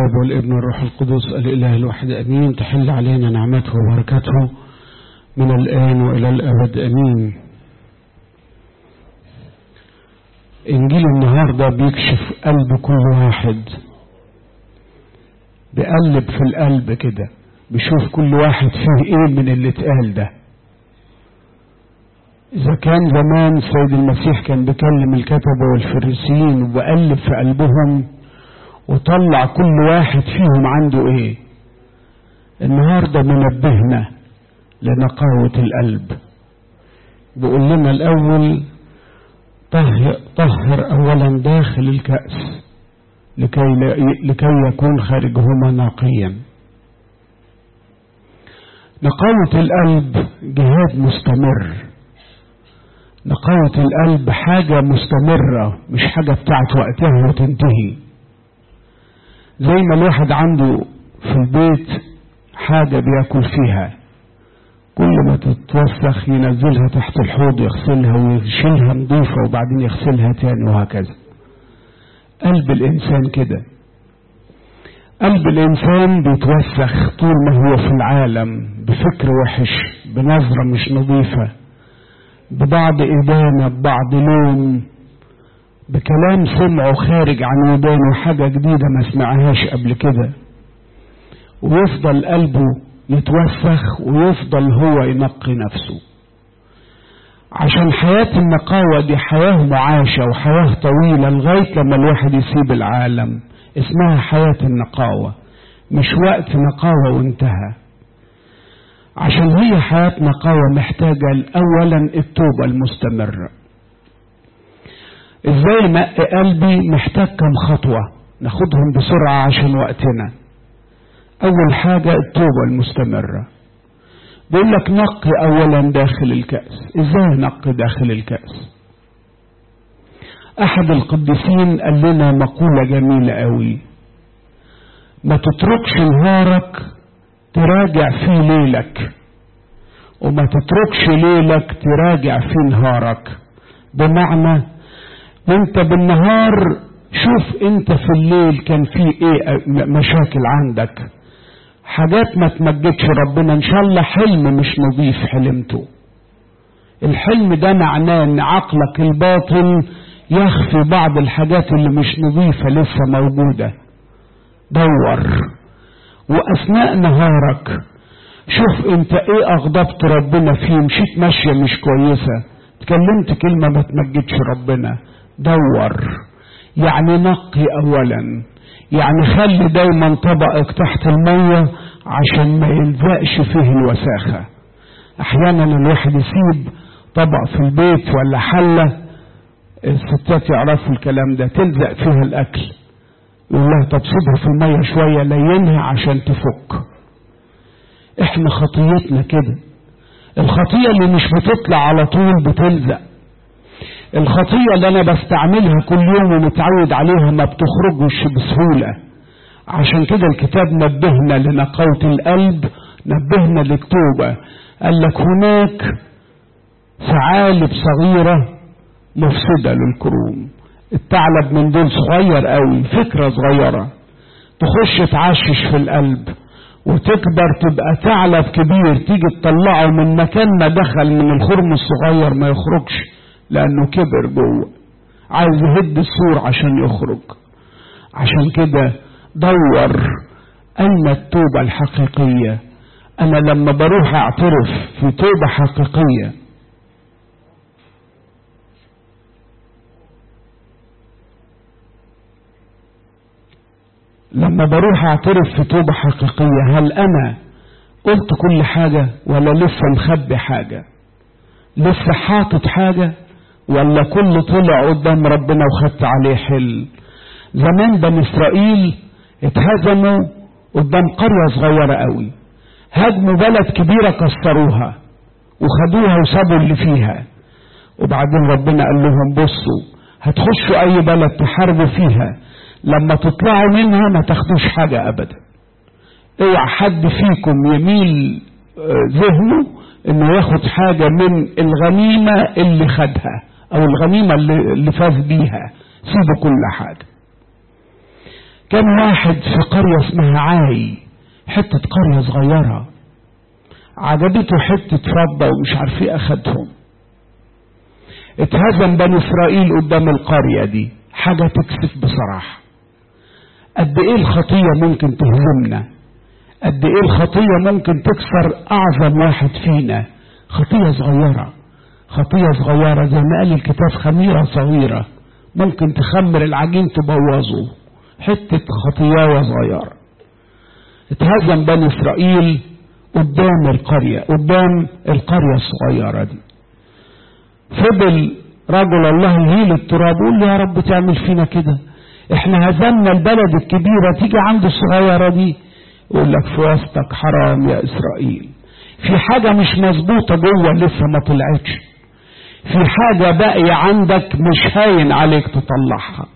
الاب والابن والروح القدس الاله الواحد امين تحل علينا نعمته وبركته من الان والى الابد امين انجيل النهارده بيكشف قلب كل واحد بيقلب في القلب كده بيشوف كل واحد فيه ايه من اللي اتقال ده إذا كان زمان سيد المسيح كان بيكلم الكتبة والفريسيين وبقلب في قلبهم وطلع كل واحد فيهم عنده إيه النهاردة منبهنا لنقاوة القلب بيقول لنا الأول طهر, طهر أولا داخل الكأس لكي, لكي يكون خارجهما نقيا نقاوة القلب جهاد مستمر نقاوة القلب حاجة مستمرة مش حاجة بتاعت وقتها وتنتهي زي ما الواحد عنده في البيت حاجة بياكل فيها كل ما تتوسخ ينزلها تحت الحوض يغسلها ويشيلها نظيفة وبعدين يغسلها تاني وهكذا قلب الإنسان كده قلب الإنسان بيتوسخ طول ما هو في العالم بفكر وحش بنظرة مش نظيفة ببعض إدانة ببعض لوم بكلام سمعه خارج عن ودانه حاجة جديدة ما سمعهاش قبل كده ويفضل قلبه يتوسخ ويفضل هو ينقي نفسه عشان حياة النقاوة دي حياة معاشة وحياة طويلة لغاية لما الواحد يسيب العالم اسمها حياة النقاوة مش وقت نقاوة وانتهى عشان هي حياة نقاوة محتاجة أولا التوبة المستمرة ازاي نقي قلبي محتاج كم خطوة ناخدهم بسرعة عشان وقتنا أول حاجة التوبة المستمرة بيقول لك نقي أولا داخل الكأس ازاي نقي داخل الكأس أحد القديسين قال لنا مقولة جميلة قوي ما تتركش نهارك تراجع فيه ليلك وما تتركش ليلك تراجع فيه نهارك بمعنى وانت بالنهار شوف انت في الليل كان في ايه مشاكل عندك حاجات ما تمجدش ربنا ان شاء الله حلم مش نظيف حلمته الحلم ده معناه ان عقلك الباطن يخفي بعض الحاجات اللي مش نظيفة لسه موجودة دور واثناء نهارك شوف انت ايه اغضبت ربنا فيه مشيت ماشية مش كويسة اتكلمت كلمة ما تمجدش ربنا دور يعني نقي اولا يعني خلي دايما طبقك تحت المية عشان ما يلزقش فيه الوساخة احيانا الواحد يسيب طبق في البيت ولا حلة الستات يعرفوا الكلام ده تلزق فيها الاكل يقول لها طب سيبها في المية شوية لينها عشان تفك احنا خطيتنا كده الخطية اللي مش بتطلع على طول بتلزق الخطية اللي انا بستعملها كل يوم ومتعود عليها ما بتخرجش بسهولة عشان كده الكتاب نبهنا لنقاوة القلب نبهنا للتوبة قال لك هناك ثعالب صغيرة مفسدة للكروم الثعلب من دول صغير قوي فكرة صغيرة تخش تعشش في القلب وتكبر تبقى ثعلب كبير تيجي تطلعه من مكان ما دخل من الخرم الصغير ما يخرجش لانه كبر جوه عايز يهد السور عشان يخرج عشان كده دور اين التوبة الحقيقية انا لما بروح اعترف في توبة حقيقية لما بروح اعترف في توبة حقيقية هل انا قلت كل حاجة ولا لسه مخبي حاجة لسه حاطط حاجة ولا كل طلع قدام ربنا وخدت عليه حل زمان بني اسرائيل اتهزموا قدام قرية صغيرة قوي هاجموا بلد كبيرة كسروها وخدوها وسابوا اللي فيها وبعدين ربنا قال لهم بصوا هتخشوا اي بلد تحاربوا فيها لما تطلعوا منها ما تاخدوش حاجة ابدا اوعى حد فيكم يميل ذهنه انه ياخد حاجة من الغنيمة اللي خدها او الغنيمة اللي, اللي فاز بيها سيبوا كل حاجة كان واحد في قرية اسمها عاي حتة قرية صغيرة عجبته حتة فضة ومش عارف ايه اخدهم اتهزم بني اسرائيل قدام القرية دي حاجة تكسف بصراحة قد ايه الخطية ممكن تهزمنا قد ايه الخطية ممكن تكسر اعظم واحد فينا خطية صغيرة خطية صغيرة زي ما قال الكتاب خميرة صغيرة ممكن تخمر العجين تبوظه حتة خطية صغيرة اتهزم بني اسرائيل قدام القرية قدام القرية الصغيرة دي فضل رجل الله يهيل التراب يقول له يا رب تعمل فينا كده احنا هزمنا البلد الكبيرة تيجي عند الصغيرة دي يقول لك في وسطك حرام يا اسرائيل في حاجة مش مظبوطة جوه لسه ما طلعتش في حاجة باقية عندك مش هاين عليك تطلعها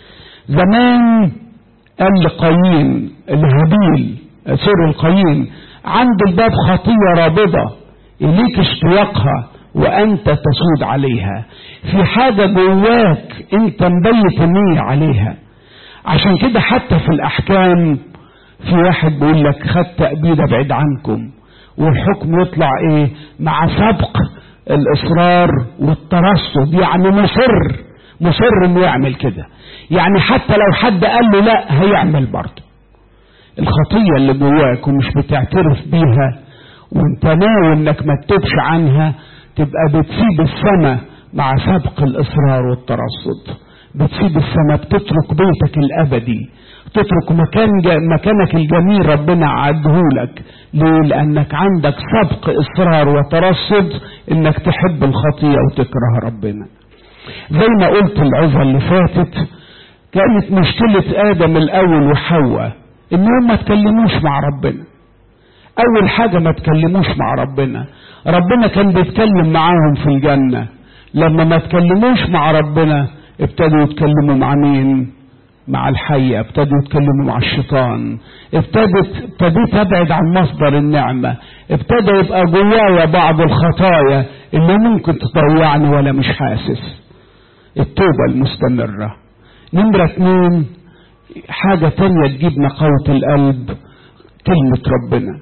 زمان قال لقايين الهابيل سور القايين عند الباب خطية رابضة إليك اشتياقها وأنت تسود عليها في حاجة جواك أنت مبيت النية عليها عشان كده حتى في الأحكام في واحد بيقول لك خد تأبيدة بعيد عنكم والحكم يطلع ايه مع سبق الاصرار والترصد يعني مصر مصر انه يعمل كده يعني حتى لو حد قال له لا هيعمل برضه الخطيه اللي جواك ومش بتعترف بيها وانت ناوي انك ما تتوبش عنها تبقى بتسيب السماء مع سبق الاصرار والترصد بتسيب السماء بتترك بيتك الابدي تترك مكان مكانك الجميل ربنا عدهولك ليه لانك عندك سبق اصرار وترصد انك تحب الخطيه وتكره ربنا زي ما قلت العظه اللي فاتت كانت مشكله ادم الاول وحواء انهم ما تكلموش مع ربنا اول حاجه ما تكلموش مع ربنا ربنا كان بيتكلم معاهم في الجنه لما ما تكلموش مع ربنا ابتدوا يتكلموا مع مين مع الحية ابتدوا يتكلموا مع الشيطان ابتدت ابتديت ابعد عن مصدر النعمة ابتدى يبقى جوايا بعض الخطايا اللي ممكن تضيعني ولا مش حاسس التوبة المستمرة نمرة اتنين حاجة تانية تجيب نقاوة القلب كلمة ربنا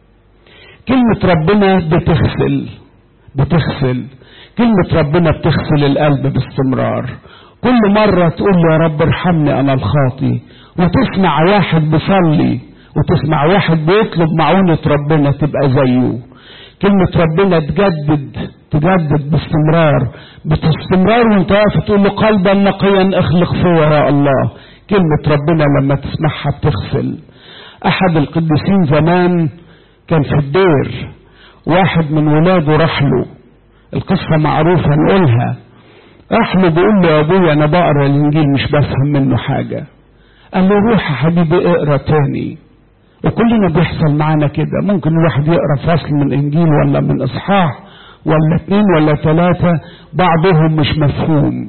كلمة ربنا بتغسل بتغسل كلمة ربنا بتغسل القلب باستمرار كل مرة تقول يا رب ارحمني أنا الخاطي وتسمع واحد بيصلي وتسمع واحد بيطلب معونة ربنا تبقى زيه كلمة ربنا تجدد تجدد باستمرار باستمرار وانت واقف تقول له قلبا نقيا اخلق فيا يا الله كلمة ربنا لما تسمعها بتغسل أحد القديسين زمان كان في الدير واحد من ولاده راح له القصة معروفة نقولها راح له بيقول له يا ابويا انا بقرا الانجيل مش بفهم منه حاجه قال له روح يا حبيبي اقرا تاني وكلنا بيحصل معانا كده ممكن الواحد يقرا فصل من انجيل ولا من اصحاح ولا اتنين ولا ثلاثه بعضهم مش مفهوم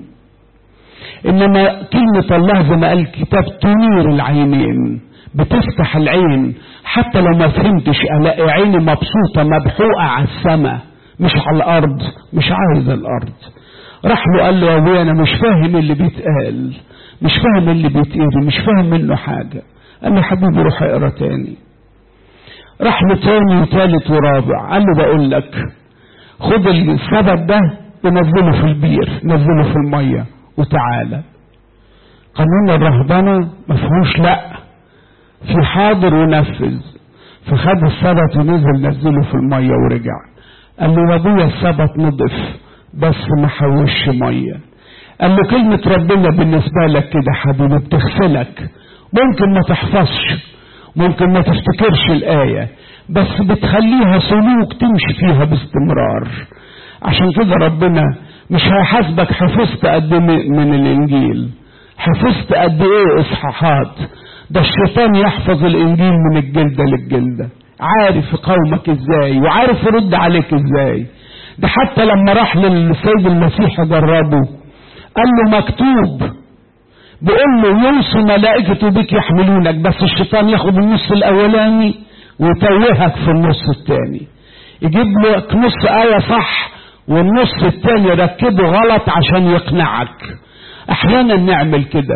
انما كلمه الله زي ما قال الكتاب تنير العينين بتفتح العين حتى لو ما فهمتش الاقي عيني مبسوطه مبحوقه على السماء مش على الارض مش عايز الارض راح له قال له يا ابويا انا مش فاهم اللي بيتقال مش فاهم اللي بيتقال مش فاهم منه حاجه قال له حبيبي روح اقرا تاني راح له تاني وتالت ورابع قال له بقول لك خد السبب ده ونزله في البير نزله في الميه وتعالى قانون الرهبنه ما فيهوش لا في حاضر ونفذ فخد السبت ونزل نزله في الميه ورجع قال له يا ابويا السبت نضف بس ما حوش ميه قال له كلمة ربنا بالنسبة لك كده حبيبي بتغسلك ممكن ما تحفظش ممكن ما تفتكرش الآية بس بتخليها سلوك تمشي فيها باستمرار عشان كده ربنا مش هيحاسبك حفظت قد ايه من الانجيل حفظت قد ايه اصحاحات ده الشيطان يحفظ الانجيل من الجلدة للجلدة عارف قومك ازاي وعارف يرد عليك ازاي ده حتى لما راح للسيد المسيح جربه قال له مكتوب بيقول له يوصي ملائكته بك يحملونك بس الشيطان ياخد النص الاولاني ويتوهك في النص الثاني يجيب لك نص آية صح والنص الثاني يركبه غلط عشان يقنعك احيانا نعمل كده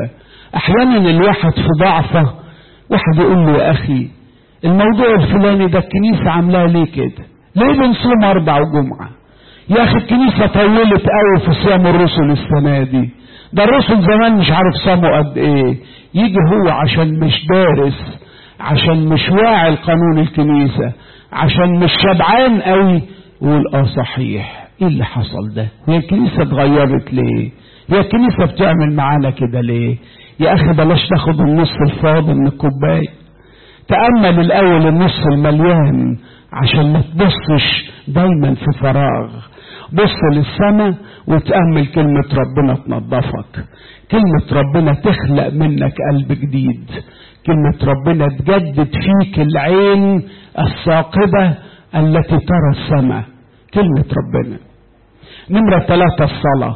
احيانا الواحد في ضعفه واحد يقول له يا اخي الموضوع الفلاني ده الكنيسة عاملاه ليه كده ليه بنصوم اربع وجمعة يا اخي الكنيسة طولت قوي في صيام الرسل السنة دي ده الرسل زمان مش عارف صاموا قد ايه يجي هو عشان مش دارس عشان مش واعي لقانون الكنيسة عشان مش شبعان قوي يقول اه صحيح ايه اللي حصل ده هي الكنيسة اتغيرت ليه هي الكنيسة بتعمل معانا كده ليه يا اخي بلاش تاخد النص الفاضي من الكوباية تأمل الاول النص المليان عشان ما تبصش دايما في فراغ بص للسماء وتأمل كلمة ربنا تنظفك كلمة ربنا تخلق منك قلب جديد كلمة ربنا تجدد فيك العين الثاقبة التي ترى السماء كلمة ربنا نمرة ثلاثة الصلاة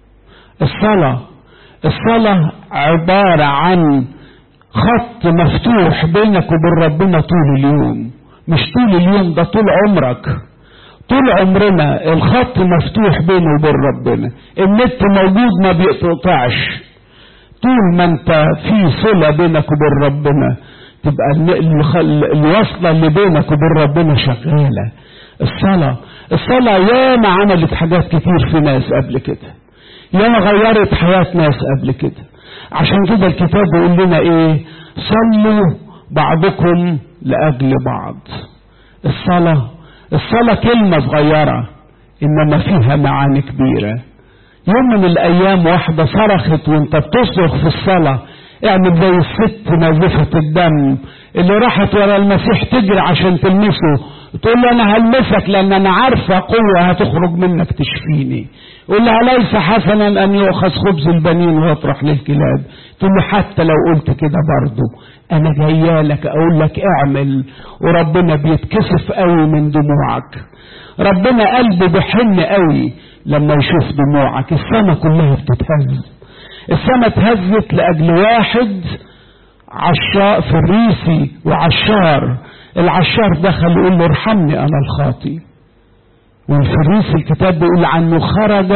الصلاة الصلاة عبارة عن خط مفتوح بينك وبين ربنا طول اليوم مش طول اليوم ده طول عمرك طول عمرنا الخط مفتوح بينه وبين ربنا النت موجود ما بيقطعش طول ما انت في صلة بينك وبين ربنا تبقى الوصلة اللي بينك وبين ربنا شغالة الصلاة الصلاة ياما عملت حاجات كتير في ناس قبل كده ياما غيرت حياة ناس قبل كده عشان كده الكتاب بيقول لنا ايه صلوا بعضكم لأجل بعض الصلاة الصلاة كلمة صغيرة إنما فيها معاني كبيرة يوم من الأيام واحدة صرخت وانت بتصرخ في الصلاة اعمل زي الست نازفة الدم اللي راحت ورا المسيح تجري عشان تلمسه تقول له انا هلمسك لان انا عارفة قوة هتخرج منك تشفيني يقول لها ليس حسنا ان يؤخذ خبز البنين ويطرح للكلاب تقول له حتى لو قلت كده برضه انا جايه لك اقول لك اعمل وربنا بيتكسف قوي من دموعك ربنا قلبه بيحن قوي لما يشوف دموعك السما كلها بتتهز السما اتهزت لاجل واحد عشاء فريسي وعشار العشار دخل يقول له ارحمني انا الخاطي والفريسي الكتاب بيقول عنه خرج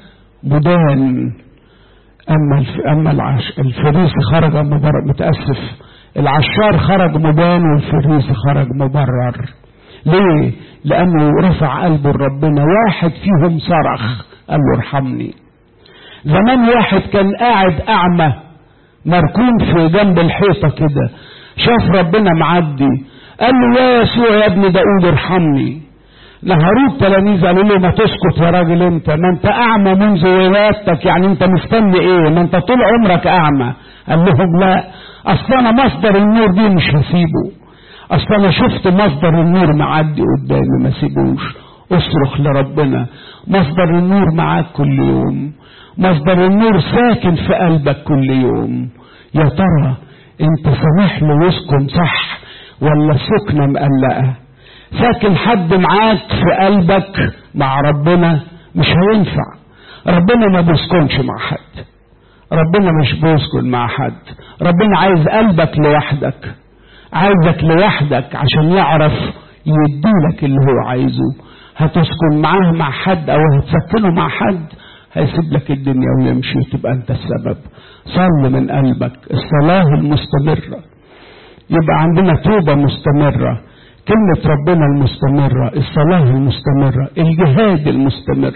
مدان اما الف... اما العش... الفريسي خرج مبرر متاسف العشار خرج مبان والفريسي خرج مبرر ليه لانه رفع قلبه لربنا واحد فيهم صرخ قال له ارحمني زمان واحد كان قاعد اعمى مركون في جنب الحيطه كده شاف ربنا معدي قال له يا يسوع يا ابن داود ارحمني نهروه التلاميذ قالوا له ما تسكت يا راجل انت ما انت اعمى منذ ولادتك يعني انت مستني ايه ما انت طول عمرك اعمى قال لهم لا اصل انا مصدر النور دي مش هسيبه اصل انا شفت مصدر النور معدي قدامي ما سيبوش اصرخ لربنا مصدر النور معاك كل يوم مصدر النور ساكن في قلبك كل يوم يا ترى انت سامح له يسكن صح ولا السكنه مقلقه ساكن حد معاك في قلبك مع ربنا مش هينفع ربنا ما بيسكنش مع حد ربنا مش بيسكن مع حد ربنا عايز قلبك لوحدك عايزك لوحدك عشان يعرف يديلك اللي هو عايزه هتسكن معاه مع حد او هتسكنه مع حد هيسيب لك الدنيا ويمشي وتبقى انت السبب صل من قلبك الصلاة المستمرة يبقى عندنا توبة مستمرة كلمة ربنا المستمرة الصلاة المستمرة الجهاد المستمر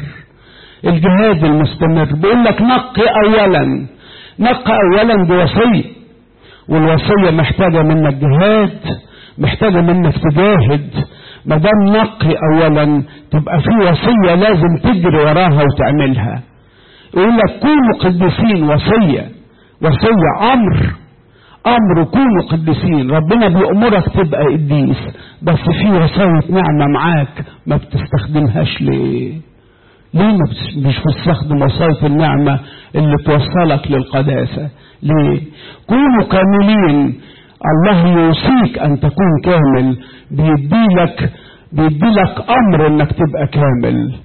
الجهاد المستمر بيقول لك نقي أولا نقي أولا بوصية والوصية محتاجة منك جهاد محتاجة منك تجاهد ما دام نقي أولا تبقى في وصية لازم تجري وراها وتعملها يقول لك كونوا قديسين وصية وصية أمر امر كونوا قديسين ربنا بيأمرك تبقى قديس بس في وصاية نعمة معاك ما بتستخدمهاش ليه ليه ما مش بتستخدم وصاية النعمة اللي توصلك للقداسة ليه كونوا كاملين الله يوصيك ان تكون كامل بيديلك بيديلك امر انك تبقى كامل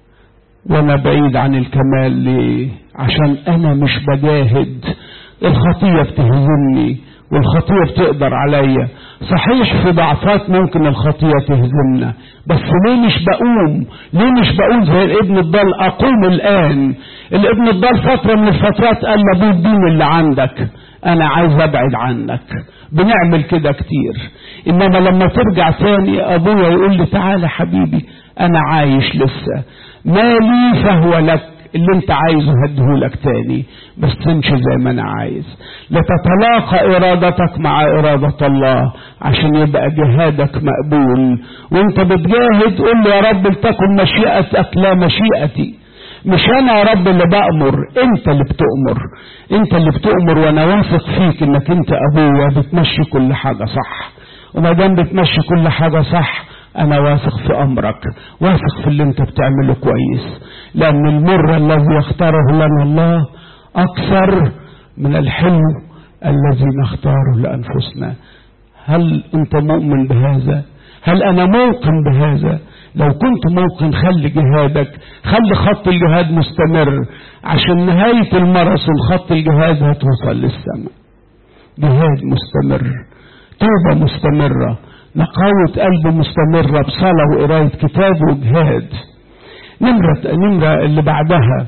وانا بعيد عن الكمال ليه عشان انا مش بجاهد الخطية بتهزمني والخطية بتقدر عليا صحيح في ضعفات ممكن الخطية تهزمنا بس ليه مش بقوم ليه مش بقوم زي الابن الضال اقوم الان الابن الضال فترة من الفترات قال لابوه اديني اللي عندك انا عايز ابعد عنك بنعمل كده كتير انما لما ترجع تاني ابويا يقول لي تعالى حبيبي انا عايش لسه ما لي فهو لك اللي انت عايزه هديهولك تاني بس تمشي زي ما انا عايز لتتلاقى ارادتك مع ارادة الله عشان يبقى جهادك مقبول وانت بتجاهد قول له يا رب لتكن مشيئتك لا مشيئتي مش انا يا رب اللي بأمر انت اللي بتأمر انت اللي بتأمر وانا واثق فيك انك انت ابويا بتمشي كل حاجة صح وما دام بتمشي كل حاجة صح انا واثق في امرك واثق في اللي انت بتعمله كويس لان المر الذي يختاره لنا الله اكثر من الحلو الذي نختاره لانفسنا هل انت مؤمن بهذا هل انا موقن بهذا لو كنت موقن خلي جهادك خلي خط الجهاد مستمر عشان نهاية الماراثون خط الجهاد هتوصل للسماء جهاد مستمر توبة مستمرة نقاوة قلب مستمرة بصلاة وقراية كتاب وجهاد نمرة نمرة اللي بعدها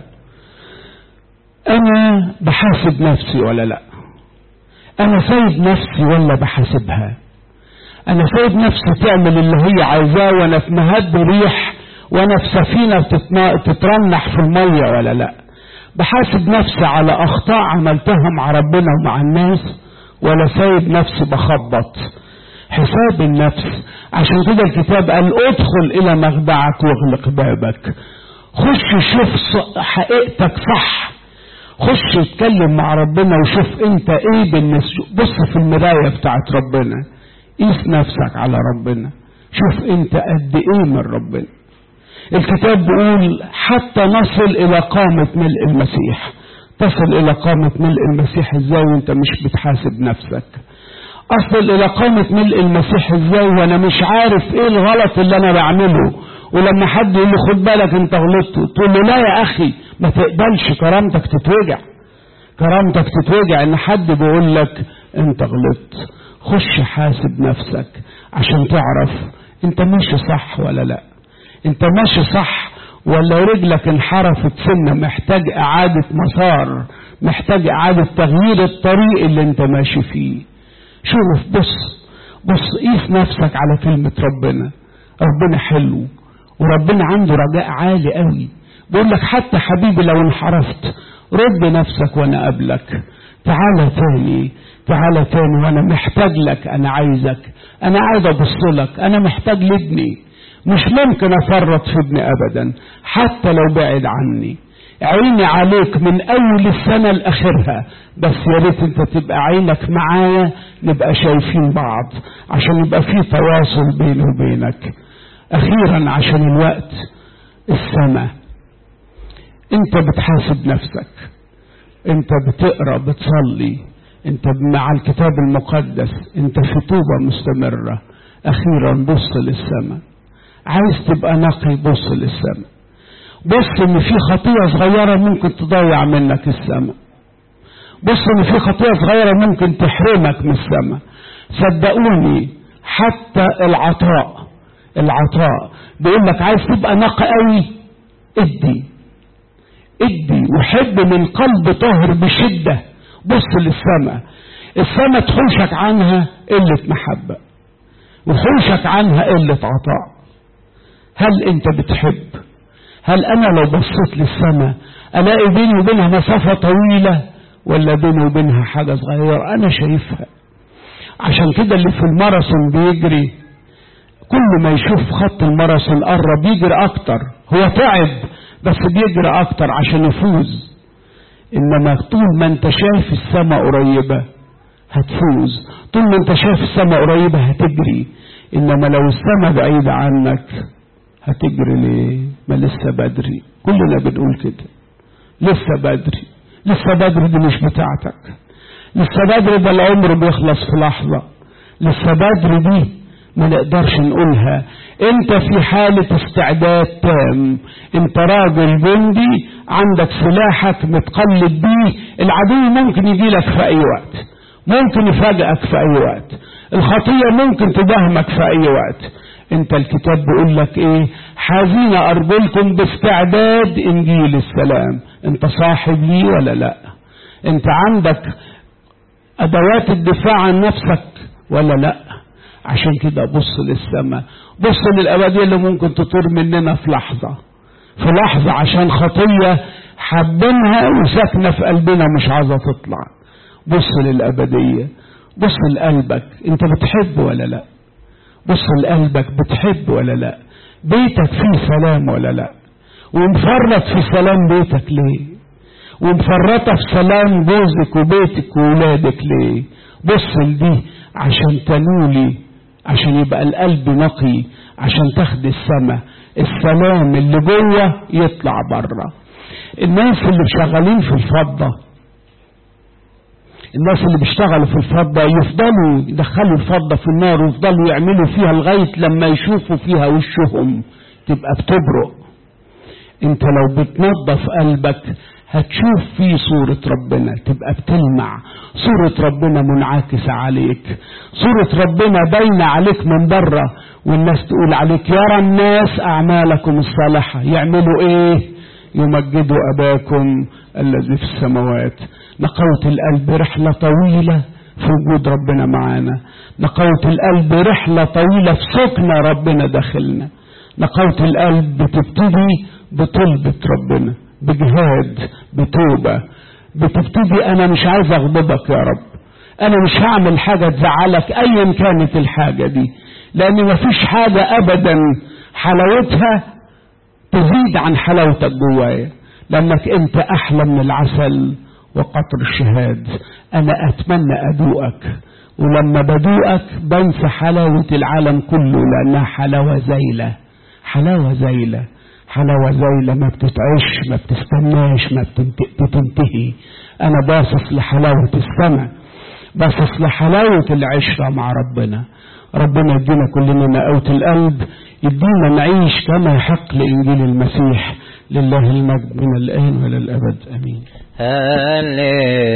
أنا بحاسب نفسي ولا لأ أنا سايب نفسي ولا بحاسبها أنا سايب نفسي تعمل اللي هي عايزاه وأنا في مهد ريح وأنا في سفينة تترنح في المية ولا لأ بحاسب نفسي على أخطاء عملتها مع ربنا ومع الناس ولا سايب نفسي بخبط حساب النفس عشان كده الكتاب قال ادخل الى مخدعك واغلق بابك خش شوف حقيقتك صح خش اتكلم مع ربنا وشوف انت ايه بالنسبة بص في المراية بتاعت ربنا قيس نفسك على ربنا شوف انت قد ايه من ربنا الكتاب بيقول حتى نصل الى قامة ملء المسيح تصل الى قامة ملء المسيح ازاي وانت مش بتحاسب نفسك اصل الى قامة ملء المسيح ازاي وانا مش عارف ايه الغلط اللي انا بعمله ولما حد يقول لي خد بالك انت غلطت تقول له لا يا اخي ما تقبلش كرامتك تتوجع كرامتك تتوجع ان حد بيقول لك انت غلطت خش حاسب نفسك عشان تعرف انت ماشي صح ولا لا انت ماشي صح ولا رجلك انحرفت سنة محتاج اعادة مسار محتاج اعادة تغيير الطريق اللي انت ماشي فيه شوف بص بص قيس نفسك على كلمة ربنا ربنا حلو وربنا عنده رجاء عالي قوي بيقول لك حتى حبيبي لو انحرفت رد نفسك وانا قبلك تعالى تاني تعالى تاني وانا محتاج لك انا عايزك انا عايز ابص لك انا محتاج لابني مش ممكن افرط في ابني ابدا حتى لو بعد عني عيني عليك من اول السنة لاخرها بس يا ريت انت تبقى عينك معايا نبقى شايفين بعض عشان يبقى في تواصل بيني وبينك اخيرا عشان الوقت السماء انت بتحاسب نفسك انت بتقرا بتصلي انت مع الكتاب المقدس انت في توبة مستمرة اخيرا بص للسماء عايز تبقى نقي بص للسماء بص ان في خطية صغيرة ممكن تضيع منك السماء بص ان في خطية صغيرة ممكن تحرمك من السماء صدقوني حتى العطاء العطاء بيقول لك عايز تبقى نقي قوي ادي ادي وحب من قلب طاهر بشدة بص للسماء السماء تحوشك عنها قلة محبة وحوشك عنها قلة عطاء هل انت بتحب هل انا لو بصيت للسماء الاقي بيني وبينها مسافة طويلة ولا بيني وبينها حاجة صغيرة انا شايفها عشان كده اللي في الماراثون بيجري كل ما يشوف خط الماراثون قرب يجري اكتر هو تعب بس بيجري اكتر عشان يفوز انما طول ما انت شايف السماء قريبة هتفوز طول ما انت شايف السماء قريبة هتجري انما لو السماء بعيدة عنك هتجري ليه ما لسه بدري كلنا بنقول كده لسه بدري لسه بدري دي مش بتاعتك لسه بدري ده العمر بيخلص في لحظة لسه بدري دي ما نقدرش نقولها انت في حالة استعداد تام انت راجل جندي عندك سلاحك متقلب بيه العدو ممكن يجي لك في اي وقت ممكن يفاجئك في اي وقت الخطية ممكن تدهمك في اي وقت انت الكتاب بيقول لك ايه حازين ارجلكم باستعداد انجيل السلام انت صاحب ليه ولا لا انت عندك ادوات الدفاع عن نفسك ولا لا عشان كده بص للسماء بص للابديه اللي ممكن تطير مننا في لحظه في لحظه عشان خطيه حابينها وساكنه في قلبنا مش عايزه تطلع بص للابديه بص لقلبك انت بتحب ولا لا بص لقلبك بتحب ولا لا بيتك فيه سلام ولا لا ومفرط في سلام بيتك ليه ومفرطة في سلام جوزك وبيتك وولادك ليه بص لدي عشان تنولي عشان يبقى القلب نقي عشان تاخد السماء السلام اللي جوه يطلع بره الناس اللي شغالين في الفضة الناس اللي بيشتغلوا في الفضة يفضلوا يدخلوا الفضة في النار ويفضلوا يعملوا فيها لغاية لما يشوفوا فيها وشهم تبقى بتبرق انت لو بتنظف قلبك هتشوف فيه صورة ربنا تبقى بتلمع صورة ربنا منعكسة عليك صورة ربنا باينة عليك من بره والناس تقول عليك يرى الناس أعمالكم الصالحة يعملوا إيه يمجدوا أباكم الذي في السماوات نقوة القلب رحلة طويلة في وجود ربنا معانا نقوة القلب رحلة طويلة في سكن ربنا داخلنا نقوة القلب بتبتدي بطلبة ربنا بجهاد بتوبة بتبتدي أنا مش عايز أغضبك يا رب أنا مش هعمل حاجة تزعلك أيا كانت الحاجة دي لأن مفيش حاجة أبدا حلاوتها تزيد عن حلاوتك جوايا لأنك أنت أحلى من العسل وقطر الشهاد أنا أتمنى أدوقك ولما بدوقك بنسى حلاوة العالم كله لأنها حلاوة زايلة حلاوة زايلة حلاوة زايلة ما بتتعيش ما بتستناش ما بتنتهي أنا باصص لحلاوة السماء باصص لحلاوة العشرة مع ربنا ربنا يدينا كلنا نقوة القلب يدينا نعيش كما يحق لإنجيل المسيح لله المجد من الآن وإلى الأبد آمين هللويا